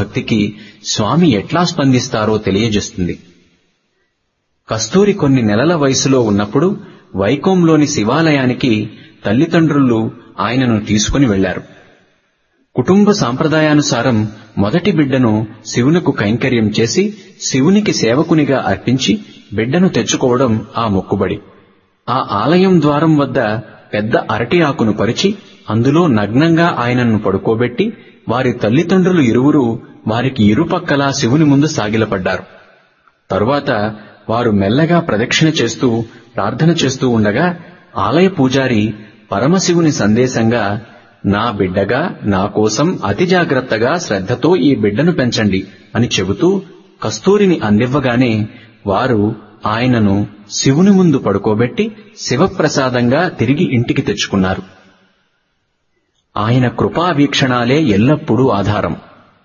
భక్తికి స్వామి ఎట్లా స్పందిస్తారో తెలియజేస్తుంది కస్తూరి కొన్ని నెలల వయసులో ఉన్నప్పుడు వైకోంలోని శివాలయానికి తల్లిదండ్రులు ఆయనను తీసుకుని వెళ్లారు కుటుంబ సాంప్రదాయానుసారం మొదటి బిడ్డను శివునకు కైంకర్యం చేసి శివునికి సేవకునిగా అర్పించి బిడ్డను తెచ్చుకోవడం ఆ మొక్కుబడి ఆ ఆలయం ద్వారం వద్ద పెద్ద అరటి ఆకును పరిచి అందులో నగ్నంగా ఆయనను పడుకోబెట్టి వారి తల్లిదండ్రులు ఇరువురు వారికి ఇరుపక్కలా శివుని ముందు సాగిలపడ్డారు తరువాత వారు మెల్లగా ప్రదక్షిణ చేస్తూ ప్రార్థన చేస్తూ ఉండగా ఆలయ పూజారి పరమశివుని సందేశంగా నా బిడ్డగా నా కోసం అతి జాగ్రత్తగా శ్రద్ధతో ఈ బిడ్డను పెంచండి అని చెబుతూ కస్తూరిని అందివ్వగానే వారు ఆయనను శివుని ముందు పడుకోబెట్టి శివప్రసాదంగా తిరిగి ఇంటికి తెచ్చుకున్నారు ఆయన కృపా వీక్షణాలే ఎల్లప్పుడూ ఆధారం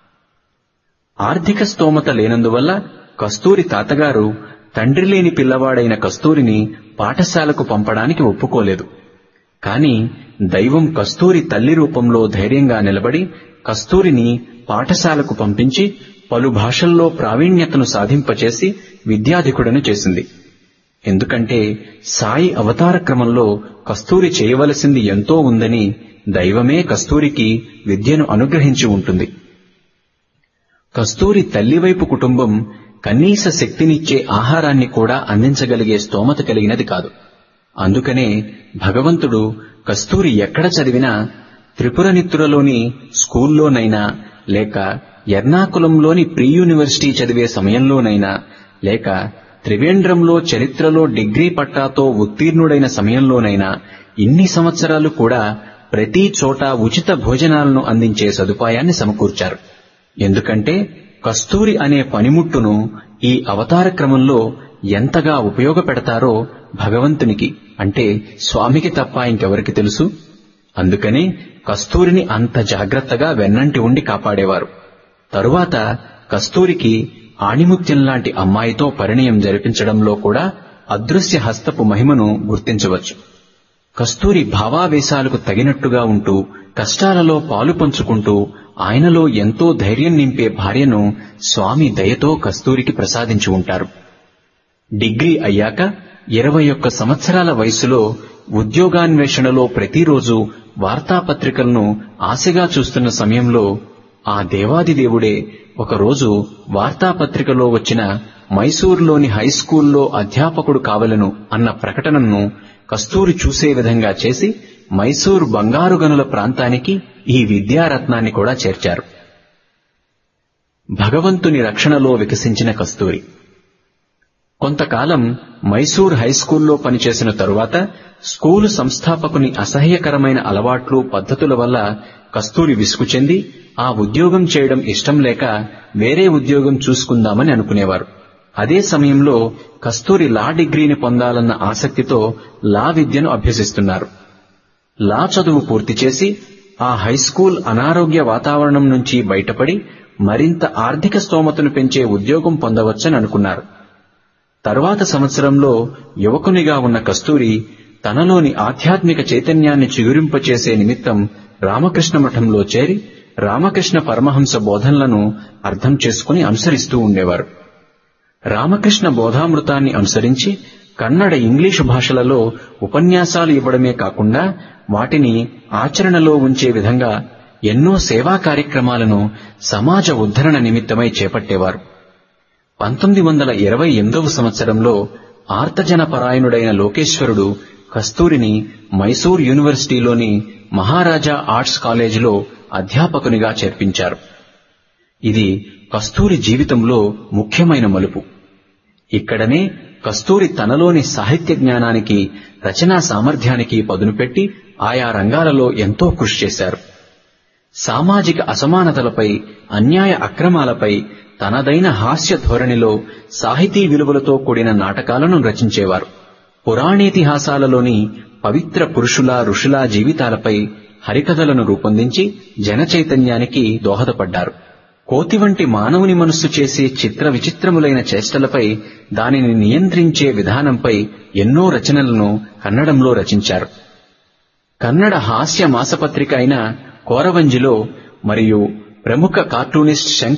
ఆర్థిక స్తోమత లేనందువల్ల కస్తూరి తాతగారు తండ్రి లేని పిల్లవాడైన కస్తూరిని పాఠశాలకు పంపడానికి ఒప్పుకోలేదు కాని దైవం కస్తూరి తల్లి రూపంలో ధైర్యంగా నిలబడి కస్తూరిని పాఠశాలకు పంపించి పలు భాషల్లో ప్రావీణ్యతను సాధింపచేసి విద్యాధికుడను చేసింది ఎందుకంటే సాయి అవతార క్రమంలో కస్తూరి చేయవలసింది ఎంతో ఉందని దైవమే కస్తూరికి విద్యను అనుగ్రహించి ఉంటుంది కస్తూరి తల్లివైపు కుటుంబం కనీస శక్తినిచ్చే ఆహారాన్ని కూడా అందించగలిగే స్తోమత కలిగినది కాదు అందుకనే భగవంతుడు కస్తూరి ఎక్కడ చదివినా త్రిపురనిత్తురలోని స్కూల్లోనైనా లేక ఎర్నాకులంలోని ప్రీ యూనివర్సిటీ చదివే సమయంలోనైనా లేక త్రివేంద్రంలో చరిత్రలో డిగ్రీ పట్టాతో ఉత్తీర్ణుడైన సమయంలోనైనా ఇన్ని సంవత్సరాలు కూడా ప్రతి చోట ఉచిత భోజనాలను అందించే సదుపాయాన్ని సమకూర్చారు ఎందుకంటే కస్తూరి అనే పనిముట్టును ఈ అవతార క్రమంలో ఎంతగా ఉపయోగపెడతారో భగవంతునికి అంటే స్వామికి తప్ప ఇంకెవరికి తెలుసు అందుకనే కస్తూరిని అంత జాగ్రత్తగా వెన్నంటి ఉండి కాపాడేవారు తరువాత కస్తూరికి ఆణిముత్యం లాంటి అమ్మాయితో పరిణయం జరిపించడంలో కూడా అదృశ్య హస్తపు మహిమను గుర్తించవచ్చు కస్తూరి భావావేశాలకు తగినట్టుగా ఉంటూ కష్టాలలో పాలు పంచుకుంటూ ఆయనలో ఎంతో ధైర్యం నింపే భార్యను స్వామి దయతో కస్తూరికి ప్రసాదించి ఉంటారు డిగ్రీ అయ్యాక ఇరవై ఒక్క సంవత్సరాల వయసులో ఉద్యోగాన్వేషణలో ప్రతిరోజు వార్తాపత్రికలను ఆశగా చూస్తున్న సమయంలో ఆ దేవాదిదేవుడే ఒకరోజు వార్తాపత్రికలో వచ్చిన మైసూరులోని హైస్కూల్లో అధ్యాపకుడు కావలను అన్న ప్రకటనను కస్తూరి చూసే విధంగా చేసి మైసూర్ బంగారు గనుల ప్రాంతానికి ఈ విద్యారత్నాన్ని కూడా చేర్చారు భగవంతుని రక్షణలో వికసించిన కస్తూరి కొంతకాలం మైసూర్ హైస్కూల్లో పనిచేసిన తరువాత స్కూలు సంస్థాపకుని అసహ్యకరమైన అలవాట్లు పద్ధతుల వల్ల కస్తూరి విసుగు చెంది ఆ ఉద్యోగం చేయడం ఇష్టం లేక వేరే ఉద్యోగం చూసుకుందామని అనుకునేవారు అదే సమయంలో కస్తూరి లా డిగ్రీని పొందాలన్న ఆసక్తితో లా విద్యను అభ్యసిస్తున్నారు లా చదువు పూర్తి చేసి ఆ హైస్కూల్ అనారోగ్య వాతావరణం నుంచి బయటపడి మరింత ఆర్థిక స్తోమతను పెంచే ఉద్యోగం పొందవచ్చని అనుకున్నారు తరువాత సంవత్సరంలో యువకునిగా ఉన్న కస్తూరి తనలోని ఆధ్యాత్మిక చైతన్యాన్ని చిగురింపచేసే నిమిత్తం రామకృష్ణ మఠంలో చేరి రామకృష్ణ పరమహంస బోధనలను అర్థం చేసుకుని అనుసరిస్తూ ఉండేవారు రామకృష్ణ బోధామృతాన్ని అనుసరించి కన్నడ ఇంగ్లీషు భాషలలో ఉపన్యాసాలు ఇవ్వడమే కాకుండా వాటిని ఆచరణలో ఉంచే విధంగా ఎన్నో సేవా కార్యక్రమాలను సమాజ ఉద్ధరణ నిమిత్తమై చేపట్టేవారు పంతొమ్మిది వందల ఇరవై ఎనిమిదవ సంవత్సరంలో ఆర్తజన పరాయణుడైన లోకేశ్వరుడు కస్తూరిని మైసూర్ యూనివర్సిటీలోని మహారాజా ఆర్ట్స్ కాలేజీలో అధ్యాపకునిగా చేర్పించారు ఇది కస్తూరి జీవితంలో ముఖ్యమైన మలుపు ఇక్కడనే కస్తూరి తనలోని సాహిత్య జ్ఞానానికి రచనా సామర్థ్యానికి పదును పెట్టి ఆయా రంగాలలో ఎంతో కృషి చేశారు సామాజిక అసమానతలపై అన్యాయ అక్రమాలపై తనదైన హాస్య ధోరణిలో సాహితీ విలువలతో కూడిన నాటకాలను రచించేవారు పురాణేతిహాసాలలోని పవిత్ర పురుషుల ఋషుల జీవితాలపై హరికథలను రూపొందించి జనచైతన్యానికి దోహదపడ్డారు కోతి వంటి మానవుని మనస్సు చేసే చిత్ర విచిత్రములైన చేష్టలపై దానిని నియంత్రించే విధానంపై ఎన్నో రచనలను కన్నడంలో రచించారు కన్నడ హాస్య మాసపత్రిక అయిన కోరవంజిలో మరియు ప్రముఖ కార్టూనిస్ట్